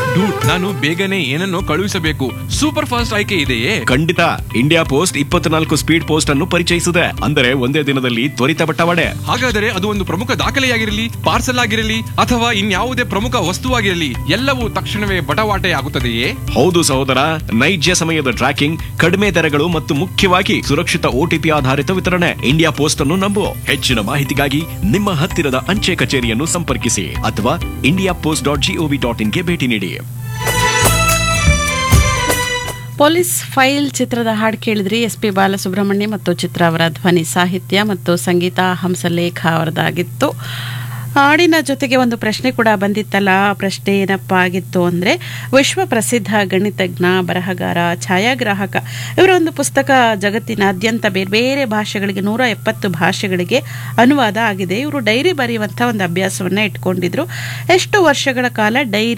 dude ನಾನು ಬೇಗನೆ ಏನನ್ನೋ ಕಳುಹಿಸಬೇಕು ಸೂಪರ್ ಫಾಸ್ಟ್ ಆಯ್ಕೆ ಇದೆಯೇ ಖಂಡಿತ ಇಂಡಿಯಾ ಪೋಸ್ಟ್ ಇಪ್ಪತ್ನಾಲ್ಕು ಸ್ಪೀಡ್ ಪೋಸ್ಟ್ ಅನ್ನು ಪರಿಚಯಿಸಿದೆ ಅಂದರೆ ಒಂದೇ ದಿನದಲ್ಲಿ ತ್ವರಿತ ಬಟ್ಟವಾಡೆ ಹಾಗಾದರೆ ಅದು ಒಂದು ಪ್ರಮುಖ ದಾಖಲೆಯಾಗಿರಲಿ ಪಾರ್ಸಲ್ ಆಗಿರಲಿ ಅಥವಾ ಇನ್ಯಾವುದೇ ಪ್ರಮುಖ ವಸ್ತುವಾಗಿರಲಿ ಎಲ್ಲವೂ ತಕ್ಷಣವೇ ಬಟವಾಟೆ ಆಗುತ್ತದೆಯೇ ಹೌದು ಸಹೋದರ ನೈಜ ಸಮಯದ ಟ್ರ್ಯಾಕಿಂಗ್ ಕಡಿಮೆ ದರಗಳು ಮತ್ತು ಮುಖ್ಯವಾಗಿ ಸುರಕ್ಷಿತ ಓಟಿಪಿ ಆಧಾರಿತ ವಿತರಣೆ ಇಂಡಿಯಾ ಪೋಸ್ಟ್ ಅನ್ನು ನಂಬು ಹೆಚ್ಚಿನ ಮಾಹಿತಿಗಾಗಿ ನಿಮ್ಮ ಹತ್ತಿರದ ಅಂಚೆ ಕಚೇರಿಯನ್ನು ಸಂಪರ್ಕಿಸಿ ಅಥವಾ India post dot GOV dot ಇನ್ಗೆ ಭೇಟಿ ನೀಡಿ ಪೊಲೀಸ್ ಫೈಲ್ ಚಿತ್ರದ ಹಾಡು ಕೇಳಿದ್ರಿ ಎಸ್ ಪಿ ಬಾಲಸುಬ್ರಹ್ಮಣ್ಯ ಮತ್ತು ಚಿತ್ರ ಅವರ ಧ್ವನಿ ಸಾಹಿತ್ಯ ಮತ್ತು ಸಂಗೀತ ಹಂಸಲೇಖ ಅವರದಾಗಿತ್ತು ಹಾಡಿನ ಜೊತೆಗೆ ಒಂದು ಪ್ರಶ್ನೆ ಕೂಡ ಬಂದಿತ್ತಲ್ಲ ಆ ಪ್ರಶ್ನೆ ಏನಪ್ಪ ಆಗಿತ್ತು ಅಂದರೆ ವಿಶ್ವ ಪ್ರಸಿದ್ಧ ಗಣಿತಜ್ಞ ಬರಹಗಾರ ಛಾಯಾಗ್ರಾಹಕ ಇವರ ಒಂದು ಪುಸ್ತಕ ಜಗತ್ತಿನಾದ್ಯಂತ ಬೇರೆ ಬೇರೆ ಭಾಷೆಗಳಿಗೆ ನೂರ ಎಪ್ಪತ್ತು ಭಾಷೆಗಳಿಗೆ ಅನುವಾದ ಆಗಿದೆ ಇವರು ಡೈರಿ ಬರೆಯುವಂಥ ಒಂದು ಅಭ್ಯಾಸವನ್ನು ಇಟ್ಕೊಂಡಿದ್ರು ಎಷ್ಟು ವರ್ಷಗಳ ಕಾಲ ಡೈರಿ